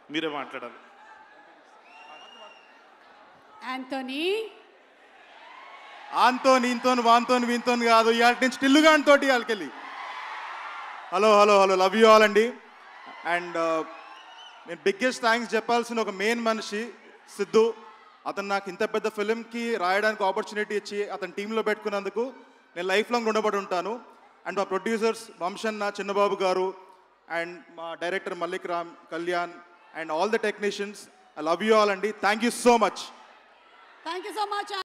మీరే మాట్లాడాలి యాంటోనీ ఆన్తోని ఇంతోని వాన్తోని వీంతోని కాదు ఇవాళ నుంచి స్టిల్లుగా తోటి వాళ్ళకెళ్ళి hello hello hello love you all అండి అండ్ నేను బిగ్గెస్ట్ థ్యాంక్స్ చెప్పాల్సిన ఒక మెయిన్ మనిషి సిద్ధు అతను నాకు ఇంత పెద్ద ఫిలింకి రాయడానికి ఆపర్చునిటీ ఇచ్చి అతని టీంలో పెట్టుకున్నందుకు నేను లైఫ్ లాంగ్ రుణపడి ఉంటాను అండ్ మా ప్రొడ్యూసర్స్ వంశన్న చిన్నబాబు గారు అండ్ మా director Mallik Ram Kalyan and all the technicians I love you all అండి thank you so much thank you so much